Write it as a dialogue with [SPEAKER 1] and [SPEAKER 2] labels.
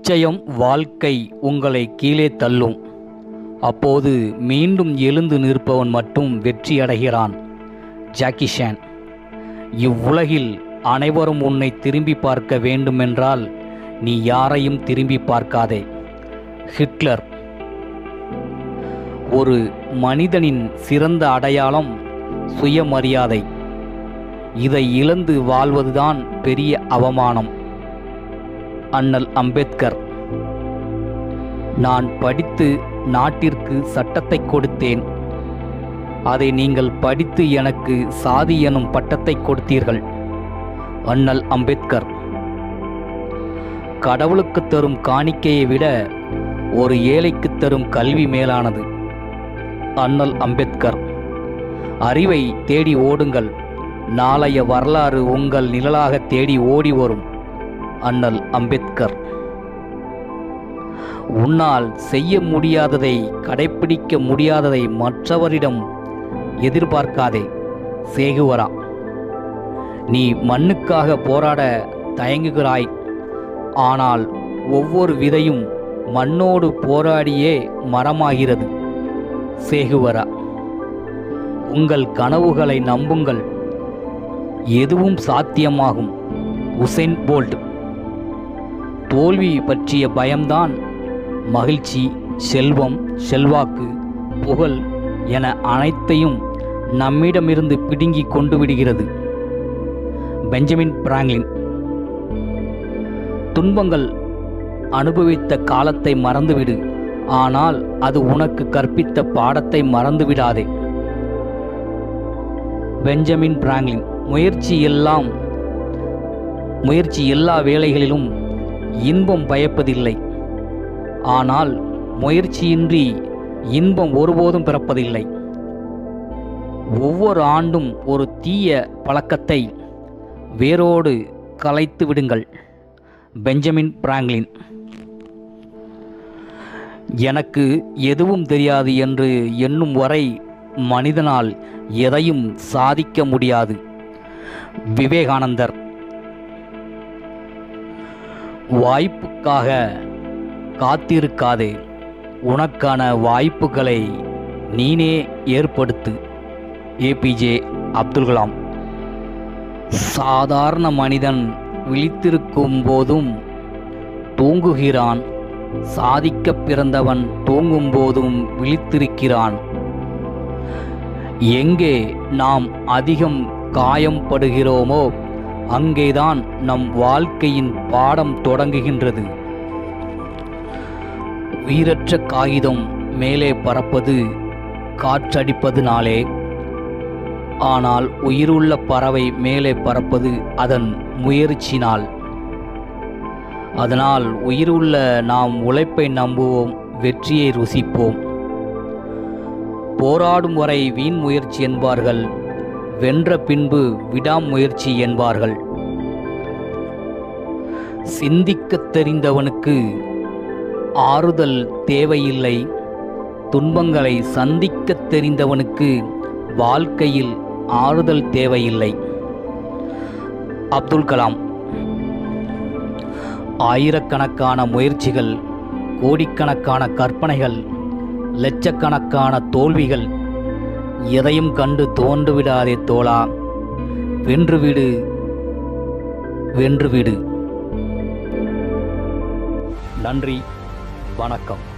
[SPEAKER 1] நிச்சயம் வாழ்க்கை உங்களை கீழே தள்ளும் அப்போது மீண்டும் எழுந்து நிற்பவன் மட்டும் வெற்றி அடைகிறான் ஜாக்கி ஷான் இவ்வுலகில் அனைவரும் உன்னை திரும்பி பார்க்க வேண்டுமென்றால் நீ யாரையும் திரும்பி பார்க்காதே ஹிட்லர் ஒரு மனிதனின் சிறந்த அடையாளம் சுயமரியாதை இதை இழந்து வாழ்வதுதான் பெரிய அவமானம் அண்ணல் அம்பேத்கர் நான் படித்து நாட்டிற்கு சட்டத்தை கொடுத்தேன் அதை நீங்கள் படித்து எனக்கு சாதி எனும் பட்டத்தை கொடுத்தீர்கள் அண்ணல் அம்பேத்கர் கடவுளுக்கு தரும் காணிக்கையை விட ஒரு ஏழைக்கு தரும் கல்வி மேலானது அண்ணல் அம்பேத்கர் அறிவை தேடி ஓடுங்கள் நாளைய வரலாறு உங்கள் நிழலாக தேடி ஓடி வரும் அண்ணல் அம்பேத்கர் உன்னால் செய்ய முடியாததை கடைப்பிடிக்க முடியாததை மற்றவரிடம் எதிர்பார்க்காதே சேகுவரா நீ மண்ணுக்காக போராட தயங்குகிறாய் ஆனால் ஒவ்வொரு விதையும் மண்ணோடு போராடியே மரமாகிறது சேகுவரா உங்கள் கனவுகளை நம்புங்கள் எதுவும் சாத்தியமாகும் உசைன் போல்ட் தோல்வி பற்றிய பயம்தான் மகிழ்ச்சி செல்வம் செல்வாக்கு புகழ் என அனைத்தையும் நம்மிடமிருந்து பிடுங்கி கொண்டு விடுகிறது பெஞ்சமின் பிராங்க்லின் துன்பங்கள் அனுபவித்த காலத்தை மறந்துவிடு ஆனால் அது உனக்கு கற்பித்த பாடத்தை மறந்துவிடாதே பெஞ்சமின் பிராங்க்லின் முயற்சி எல்லாம் முயற்சி எல்லா வேலைகளிலும் இன்பம் பயப்பதில்லை ஆனால் முயற்சியின்றி இன்பம் ஒருபோதும் பிறப்பதில்லை ஒவ்வொரு ஆண்டும் ஒரு தீய பழக்கத்தை வேரோடு கலைத்து விடுங்கள் பெஞ்சமின் பிராங்க்லின் எனக்கு எதுவும் தெரியாது என்று எண்ணும் வரை மனிதனால் எதையும் சாதிக்க முடியாது விவேகானந்தர் வாய்ப்புக்காக காத்திருக்காதே உனக்கான வாய்ப்புகளை நீனே ஏற்படுத்து ஏபிஜே அப்துல் கலாம் சாதாரண மனிதன் விழித்திருக்கும் போதும் தூங்குகிறான் சாதிக்க பிறந்தவன் தூங்கும் போதும் விழித்திருக்கிறான் எங்கே நாம் அதிகம் காயம் படுகிறோமோ அங்கேதான் நம் வாழ்க்கையின் பாடம் தொடங்குகின்றது உயிரற்ற காகிதம் மேலே பறப்பது காற்றடிப்பதுனாலே ஆனால் உயிருள்ள பறவை மேலே பறப்பது அதன் முயற்சினால் அதனால் உயிருள்ள நாம் உழைப்பை நம்புவோம் வெற்றியை ருசிப்போம் போராடும் வரை வீண் முயற்சி என்பார்கள் வென்ற பின்பு விடாமுயற்சி என்பார்கள் சிந்திக்கத் தெரிந்தவனுக்கு ஆறுதல் தேவையில்லை துன்பங்களை சந்திக்கத் தெரிந்தவனுக்கு வாழ்க்கையில் ஆறுதல் தேவையில்லை அப்துல் கலாம் ஆயிரக்கணக்கான முயற்சிகள் கோடிக்கணக்கான கற்பனைகள் லட்சக்கணக்கான தோல்விகள் எதையும் கண்டு தோன்றுவிடாதே தோழா வென்றுவிடு வென்றுவிடு நன்றி வணக்கம்